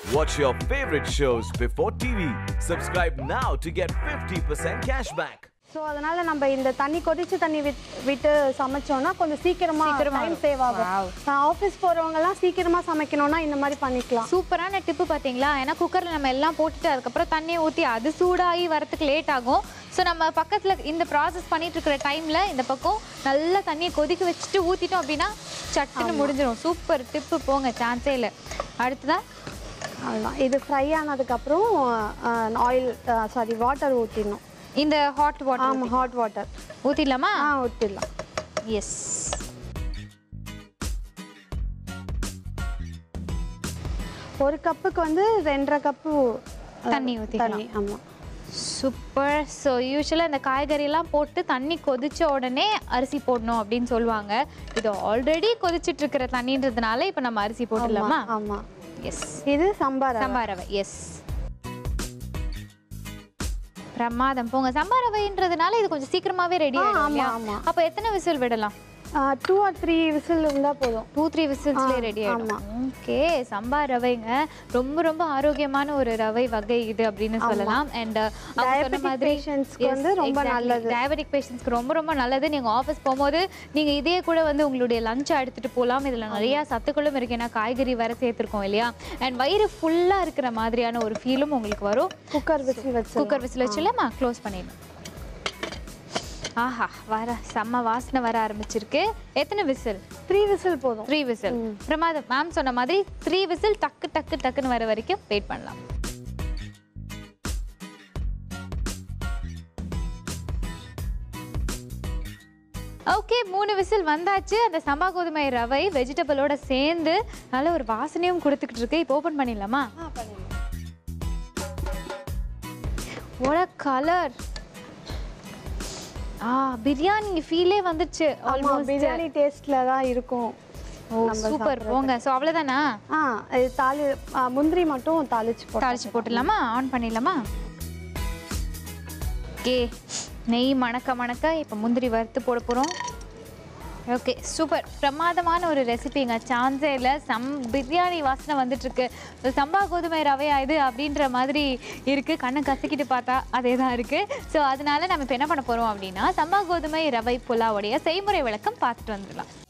Watch your favorite shows before TV. Subscribe now to get 50% cashback. So அதனால நம்ம இந்த தண்ணி கொதிச்சு தண்ணி விட் விட்டு சமைச்சோம்னா கொஞ்சம் சீக்கிரமா சீக்கிரமா டைம் வரும். சேவ் ஆகும் Wow. ஆஃபீஸ் போறவங்கலாம் சீக்கிரமா சமைக்கணும்னா இந்த மாதிரி பண்ணிக்கலாம் சூப்பரான டிப்பு பார்த்தீங்களா ஏன்னா குக்கரில் நம்ம எல்லாம் போட்டுட்டு அதுக்கப்புறம் தண்ணியை ஊற்றி அது சூடாகி வரதுக்கு லேட் ஆகும் ஸோ நம்ம பக்கத்தில் இந்த ப்ராசஸ் பண்ணிட்டு இருக்கிற டைமில் இந்த பக்கம் நல்லா தண்ணியை கொதிக்க வச்சுட்டு ஊற்றிட்டோம் அப்படின்னா சட்டுன்னு முடிஞ்சிடும் சூப்பர் டிப்பு போங்க சான்ஸே இல்லை அடுத்ததான் அவ்வளோதான் இது ஃப்ரை ஆனதுக்கப்புறம் ஆயில் சாரி வாட்டர் ஊற்றிடணும் இந்த ஹாட் வாட்டர் ஆமாம் ஹாட் வாட்டர் ஊற்றிடலாமா ஆ ஊற்றிடலாம் எஸ் ஒரு கப்புக்கு வந்து ரெண்டரை கப்பு அஹ், தண்ணி ஊத்திக்கலாம். தண்ணி ஆமாம் சூப்பர் ஸோ யூஸ்வலாக இந்த காய்கறியெல்லாம் போட்டு தண்ணி கொதிச்ச உடனே அரிசி போடணும் அப்படின்னு சொல்லுவாங்க இது ஆல்ரெடி கொதிச்சிட்டு இருக்கிற தண்ணின்றதுனால இப்போ நம்ம அரிசி போட்டுடலாமா ஆமாம் எஸ் இது சம்பார் ரவை. சம்பா ரவை எஸ் பிரமாதம் போங்க சம்பா ரவைன்றதுனால இது கொஞ்சம் சீக்கிரமாவே ரெடி ஆ, ஆயிடும் ஆமா, இல்லையா ஆமா. அப்போ எத்தனை விசில் விடலாம் டூ ஆர் த்ரீ விசில் இருந்தால் போதும் டூ த்ரீ விசில்ஸ்லேயே ஆ, ரெடி ஆமா. ஆயிடும் ஓகே சம்பா ரவைங்க ரொம்ப ரொம்ப ஆரோக்கியமான ஒரு ரவை வகை இது அப்படின்னு சொல்லலாம் அண்ட் அவங்க சொன்ன Diabetic மாதிரி patients-க்கு வந்து ரொம்ப நல்லது. டயபெட்டிக் பேஷண்ட்ஸ்க்கு ரொம்ப ரொம்ப நல்லது நீங்க ஆஃபீஸ் போகும்போது நீங்க இதே கூட வந்து உங்களுடைய லஞ்சை எடுத்துட்டு போகலாம் இதுல நிறைய சத்துக்களும் இருக்கு ஏன்னா காய்கறி வேற சேர்த்துருக்கோம் இல்லையா அண்ட் வயிறு ஃபுல்லா இருக்கிற மாதிரியான ஒரு ஃபீலும் உங்களுக்கு வரும் குக்கர் விசில் வச்சு குக்கர் விசில் வச்சுலாமா க்ளோஸ் பண்ணிடணும் ஆஹா வர செம்ம வாசனை வர ஆரம்பிச்சிருக்கு எத்தனை விசில் த்ரீ விசில் போதும் த்ரீ விசில் பிரமாதம் மேம் சொன்ன மாதிரி த்ரீ விசில் டக்கு டக்கு டக்குன்னு வர வரைக்கும் வெயிட் பண்ணலாம் ஓகே மூணு விசில் வந்தாச்சு அந்த சம்பா கோதுமை ரவை வெஜிடபிளோட சேர்ந்து நல்ல ஒரு வாசனையும் கொடுத்துக்கிட்டு இருக்கு இப்போ ஓப்பன் பண்ணிடலாமா ஒரு கலர் ஆ பிரியாணி ஃபீலே வந்துச்சு ஆமா ஆல்மோஸ்ட் பிரியாணி டேஸ்ட்ல தான் இருக்கும் ஓ சூப்பர் போங்க ஸோ அவ்வளோதானா ஆ இது தாளி ஆ, முந்திரி மட்டும் தாளிச்சு போட்டு தாளிச்சு போட்டுடலாமா ஆன் பண்ணிடலாமா ஓகே நெய் மணக்க மணக்க இப்போ முந்திரி வறுத்து போட போகிறோம் ஓகே சூப்பர் பிரமாதமான ஒரு ரெசிபிங்க சான்ஸே இல்லை சம் பிரியாணி வாசனை வந்துட்டு இருக்கு So, சம்பா கோதுமை ரவையா இது அப்படின்ற மாதிரி இருக்கு கண்ணை கசக்கிட்டு பார்த்தா அதே தான் இருக்கு ஸோ அதனால நம்ம இப்போ என்ன பண்ண போறோம் அப்படின்னா சம்பா கோதுமை ரவை புலாவுடைய செய்முறை விளக்கம் பார்த்துட்டு வந்துடலாம்